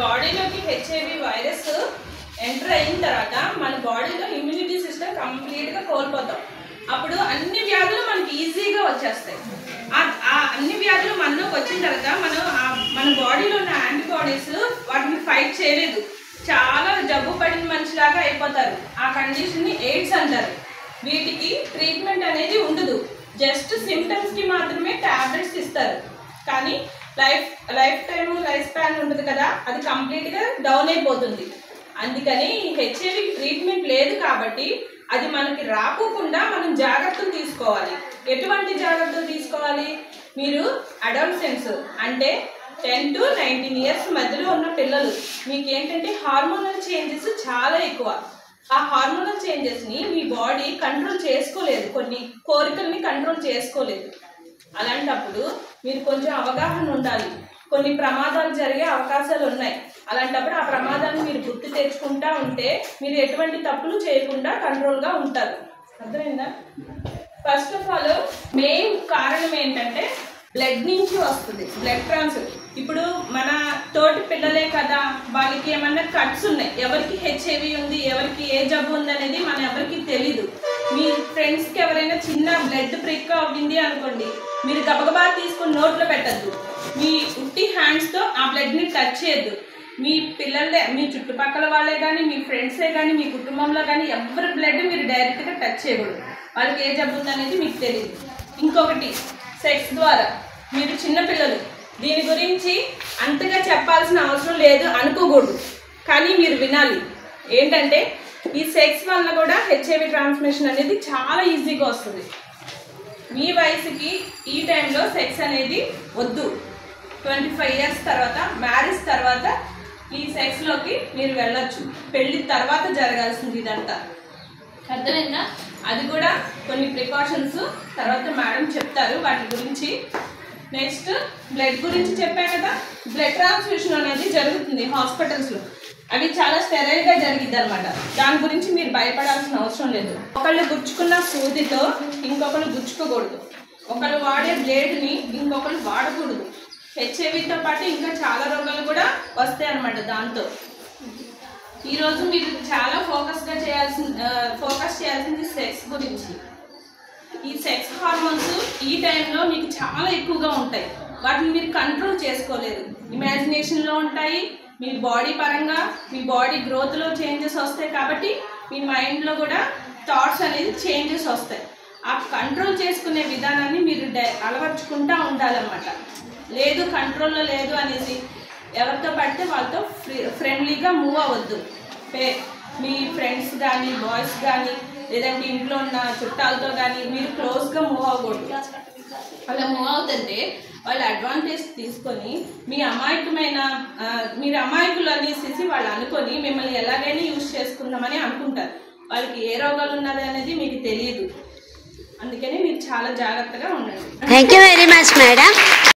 బాడీలోకి HIV virus enter అయిన తర్వాత మన బాడీలో ఇమ్యూనిటీ సిస్టమ్ కంప్లీట్గా కోల్పోతాం అప్పుడు అన్ని వ్యాధులు మనకి ఈజీగా వచ్చేస్తాయి ఆ- ఆ అన్ని వ్యాధులు మనలోకి వచ్చిన తర్వాత మనం ఆ- మన బాడీలో ఉన్న యాంటీబాడీస్ వాటిని ఫైట్ చేయలేదు చాలా జబ్బు పడిన మనిషిలాగా అయిపోతారు ఆ కండిషన్ని ఎయిడ్స్ అంటారు వీటికి ట్రీట్మెంట్ అనేది ఉండదు జస్ట్ సిమ్టమ్స్ కి మాత్రమే టాబ్లెట్స్ ఇస్తారు కానీ life life time life span ఉంటుంది కదా అది కంప్లీట్ గా డౌన్ అయిపోతుంది అందుకని హెచ్ఐవి ట్రీట్మెంట్ లేదు కాబట్టి అది మనకి రాకోకుండా మనం జాగ్రత్తలు తీసుకోవాలి ఎటువంటి జాగ్రత్తలు తీసుకోవాలి మీరు అడల్సెన్స్ అంటే టెన్ టు నైన్టీన్ ఇయర్స్ మధ్యలో ఉన్న పిల్లలు మీకు ఏంటంటే హార్మోనల్ చేంజెస్ చాలా ఎక్కువ ఆ హార్మోనల్ చేంజెస్ ని మీ బాడీ కంట్రోల్ చేసుకోలేదు కొన్ని కోరికల్ని కంట్రోల్ చేసుకోలేదు అలాంటప్పుడు మీరు కొంచెం అవగాహన ఉండాలి కొన్ని ప్రమాదాలు జరిగే అవకాశాలు ఉన్నాయి అలాంటప్పుడు ఆ ప్రమాదాన్ని మీరు గుర్తు తెచ్చుకుంటా ఉంటే మీరు ఎటువంటి తప్పులు చేయకుండా కంట్రోల్గా ఉంటారు అర్థమైందా ఫస్ట్ ఆఫ్ ఆల్ మెయిన్ కారణం ఏంటంటే బ్లడ్ నుంచి వస్తుంది బ్లడ్ ట్రాన్స్ఫర్ ఇప్పుడు మన తోటి పిల్లలే కదా వాళ్ళకి ఏమన్నా కట్స్ ఉన్నాయి ఎవరికి హెచ్ఐవి ఉంది ఎవరికి ఏ జబ్బు ఉంది అనేది మన ఎవరికి తెలీదు మీ ఫ్రెండ్స్కి ఎవరైనా చిన్న బ్లడ్ ప్రిక్ అవ్వింది అనుకోండి మీరు గబగబా తీసుకొని నోట్లో పెట్టద్దు మీ ఉట్టి హ్యాండ్స్తో ఆ బ్లడ్ని టచ్ చేయొద్దు మీ పిల్లలే మీ చుట్టుపక్కల వాళ్ళే కానీ మీ ఫ్రెండ్సే కానీ మీ కుటుంబంలో కానీ ఎవరి బ్లడ్ మీరు డైరెక్ట్గా టచ్ చేయకూడదు వాళ్ళకి ఏ జబ్బు ఉందనేది మీకు తెలియదు ఇంకొకటి సెక్స్ ద్వారా మీరు చిన్నపిల్లలు దీని గురించి అంతగా చెప్పాల్సిన అవసరం లేదు అనుకోకూడదు కానీ మీరు వినాలి ఏంటంటే ఈ సెక్స్ వలన కూడా హెచ్ఐవి ట్రాన్స్మిషన్ అనేది చాలా ఈజీగా వస్తుంది మీ వయసుకి ఈ టైంలో సెక్స్ అనేది వద్దు ట్వంటీ ఫైవ్ ఇయర్స్ తర్వాత మ్యారేజ్ తర్వాత ఈ సెక్స్లోకి మీరు వెళ్ళొచ్చు పెళ్లి తర్వాత జరగాల్సింది ఇదంతా అర్థమైందా అది కూడా కొన్ని ప్రికాషన్స్ తర్వాత మేడం చెప్తారు వాటి గురించి నెక్స్ట్ బ్లడ్ గురించి చెప్పా కదా బ్లడ్ ట్రాన్స్ఫ్యూషన్ అనేది జరుగుతుంది హాస్పిటల్స్లో అవి చాలా స్టెరైల్గా జరిగిద్ది అనమాట దాని గురించి మీరు భయపడాల్సిన అవసరం లేదు ఒకళ్ళు గుచ్చుకున్న సూదితో ఇంకొకళ్ళు గుచ్చుకోకూడదు ఒకళ్ళు వాడే బ్లేడ్ని ఇంకొకళ్ళు వాడకూడదు హెచ్ఐవితో పాటు ఇంకా చాలా రోగాలు కూడా వస్తాయి అన్నమాట దాంతో ఈరోజు మీరు చాలా ఫోకస్గా చేయాల్సిన ఫోకస్ చేయాల్సింది సెక్స్ గురించి ఈ సెక్స్ హార్మోన్స్ ఈ టైంలో మీకు చాలా ఎక్కువగా ఉంటాయి వాటిని మీరు కంట్రోల్ చేసుకోలేరు ఇమాజినేషన్లో ఉంటాయి మీ బాడీ పరంగా మీ బాడీ గ్రోత్లో చేంజెస్ వస్తాయి కాబట్టి మీ మైండ్లో కూడా థాట్స్ అనేది చేంజెస్ వస్తాయి ఆ కంట్రోల్ చేసుకునే విధానాన్ని మీరు డై- అలవర్చుకుంటా ఉండాలన్నమాట లేదు కంట్రోల్లో లేదు అనేసి ఎవరితో పడితే వాళ్ళతో ఫ్రీ ఫ్రెండ్లీగా మూవ్ అవ్వద్దు పే మీ ఫ్రెండ్స్ కానీ బాయ్స్ కానీ లేదంటే ఇంట్లో ఉన్న చుట్టాలతో కానీ మీరు క్లోజ్గా మూవ్ అవ్వకూడదు అలా మూవ్ అవుతుంటే వాళ్ళు అడ్వాంటేజ్ తీసుకొని మీ అమాయకమైన ఆ, మీరు అమాయకులు అనేసి వాళ్ళు అనుకొని మిమ్మల్ని ఎలాగైనా యూజ్ చేసుకుందామని అనుకుంటారు వాళ్ళకి ఏ రోగాలు ఉన్నది అనేది మీకు తెలియదు అందుకని మీరు చాలా జాగ్రత్తగా ఉండండి thank you very much madam